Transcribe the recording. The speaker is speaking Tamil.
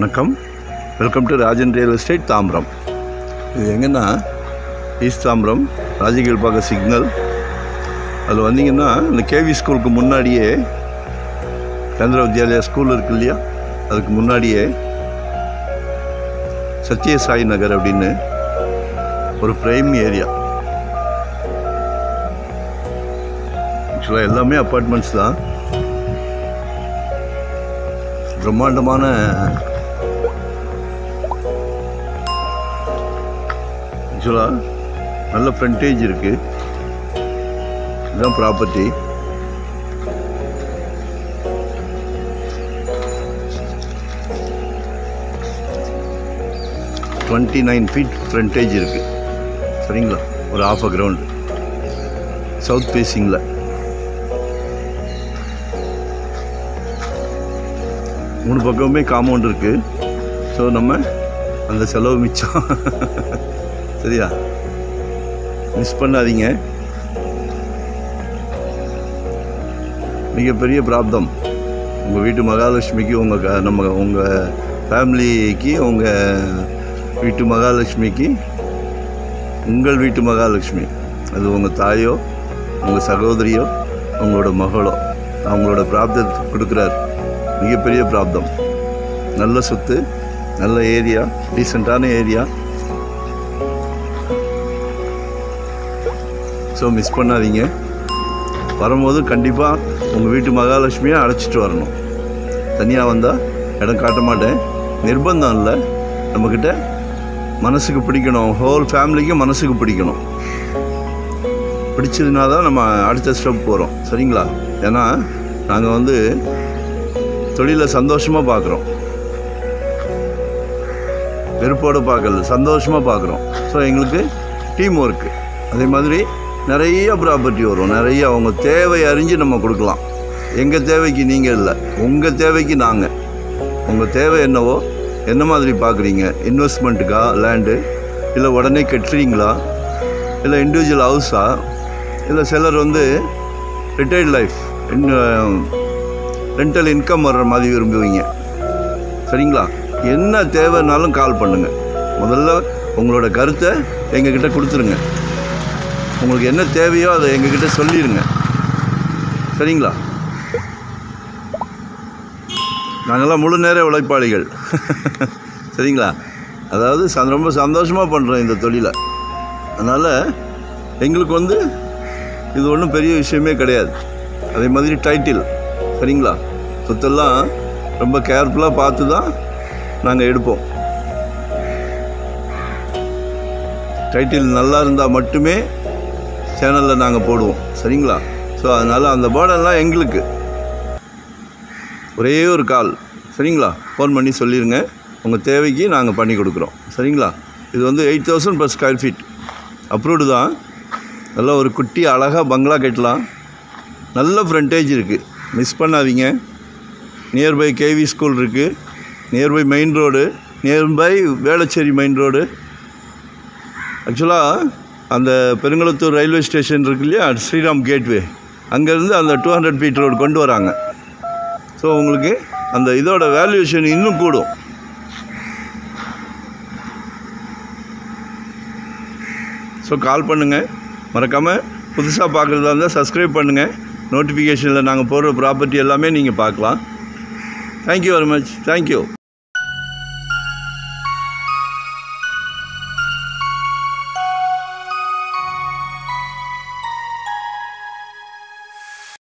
வணக்கம் welcome to Rajan real estate Tambaram இது எங்கன்னா ஈஸ்ட் தாம்பரம் ராஜகீழ் பார்க்க சிக்னல் அதில் வந்தீங்கன்னா இந்த கேவி ஸ்கூலுக்கு முன்னாடியே கேந்திர வித்யாலயா ஸ்கூல் இருக்கு இல்லையா அதுக்கு முன்னாடியே சத்ய சாய் நகர் அப்படின்னு ஒரு பிரைம் ஏரியா ஆக்சுவலாக எல்லாமே அப்பார்ட்மெண்ட்ஸ் தான் பிரம்மாண்டமான ஆக்சுவலாக நல்ல ஃப்ரண்டேஜ் இருக்குது இதுதான் property twenty nine feet frontage இருக்குது சரிங்களா ஒரு ஆஃப் அ கிரவுண்டு சவுத் ஃபேஸிங்கில் மூணு பக்கமுமே காம்பவுண்ட் இருக்குது ஸோ நம்ம அந்த செலவு மிச்சம் சரியா மிஸ் பண்ணாதீங்க மிகப்பெரிய பிராப்தம் உங்கள் வீட்டு மகாலட்சுமிக்கு உங்கள் க நம்ம உங்கள் ஃபேமிலிக்கு உங்கள் வீட்டு மகாலட்சுமிக்கு உங்கள் வீட்டு மகாலட்சுமி அது உங்கள் தாயோ உங்கள் சகோதரியோ உங்களோட மகளோ அவங்களோட பிராப்தத்தை கொடுக்குறாரு மிகப்பெரிய பிராப்தம் நல்ல சொத்து நல்ல ஏரியா டீசெண்டான ஏரியா ஸோ மிஸ் பண்ணாதீங்க வரும்போது கண்டிப்பாக உங்கள் வீட்டு மகாலட்சுமியை அழைச்சிட்டு வரணும் தனியாக வந்தால் இடம் காட்ட மாட்டேன் நிர்பந்தம் இல்லை நம்மக்கிட்ட மனசுக்கு பிடிக்கணும் ஹோல் ஃபேமிலிக்கும் மனசுக்கு பிடிக்கணும் பிடிச்சதுனா தான் நம்ம அடுத்த ஸ்டெப் போகிறோம் சரிங்களா ஏன்னா நாங்கள் வந்து தொழிலை சந்தோஷமாக பார்க்குறோம் வெறுப்போடு பார்க்கல சந்தோஷமாக பார்க்குறோம் ஸோ எங்களுக்கு டீம் ஒர்க்கு அதே மாதிரி நிறைய ப்ராப்பர்ட்டி வரும் நிறைய அவங்க தேவை அறிஞ்சு நம்ம கொடுக்கலாம் எங்கள் தேவைக்கு நீங்கள் இல்லை உங்கள் தேவைக்கு நாங்கள் உங்கள் தேவை என்னவோ என்ன மாதிரி பார்க்குறீங்க இன்வெஸ்ட்மெண்ட்டுக்கா லேண்டு இல்லை உடனே கட்டுறீங்களா இல்லை இண்டிவிஜுவல் ஹவுஸா இல்லை சிலர் வந்து ரிட்டையர்ட் லைஃப் இன்னும் ரெண்டல் இன்கம் வர்ற மாதிரி விரும்புவீங்க சரிங்களா என்ன தேவைன்னாலும் கால் பண்ணுங்கள் முதல்ல உங்களோட கருத்தை எங்ககிட்ட கொடுத்துருங்க உங்களுக்கு என்ன தேவையோ அதை எங்ககிட்ட சொல்லிடுங்க சரிங்களா நாங்கள்லாம் முழு நேர உழைப்பாளிகள் சரிங்களா அதாவது ச ரொம்ப சந்தோஷமாக பண்ணுறோம் இந்த தொழிலை அதனால் எங்களுக்கு வந்து இது ஒன்றும் பெரிய விஷயமே கிடையாது அதே மாதிரி டைட்டில் சரிங்களா சொத்தெல்லாம் ரொம்ப கேர்ஃபுல்லாக பார்த்து தான் நாங்கள் எடுப்போம் டைட்டில் நல்லா இருந்தால் மட்டுமே சேனலில் நாங்கள் போடுவோம் சரிங்களா ஸோ அதனால் அந்த போர்டெல்லாம் எங்களுக்கு ஒரே ஒரு கால் சரிங்களா ஃபோன் பண்ணி சொல்லிடுங்க உங்கள் தேவைக்கு நாங்கள் பண்ணி கொடுக்குறோம் சரிங்களா இது வந்து eight thousand per square feet approved தான் நல்லா ஒரு குட்டி அழகாக பங்களா கட்டலாம் நல்ல ஃப்ரண்டேஜ் இருக்குது மிஸ் பண்ணாதீங்க நியர்பை கேவி ஸ்கூல் இருக்குது nearby main road nearby Velachery main road ஆக்சுவலாக அந்த பெருங்குளத்தூர் ரயில்வே ஸ்டேஷன் இருக்கு இல்லையா ஸ்ரீராம் கேட்வே அங்கேருந்து அந்த டூ ஹண்ட்ரட் ஃபீட் ரோடு கொண்டு வராங்க ஸோ உங்களுக்கு அந்த இதோட வேல்யூஷன் இன்னும் கூடும் ஸோ கால் பண்ணுங்கள் மறக்காமல் புதுசாக பார்க்குறதா இருந்தால் சப்ஸ்கிரைப் பண்ணுங்கள் நோட்டிஃபிகேஷனில் நாங்கள் போடுற ப்ராப்பர்ட்டி எல்லாமே நீங்கள் பார்க்கலாம் தேங்க்யூ வெரி மச் தேங்க்யூ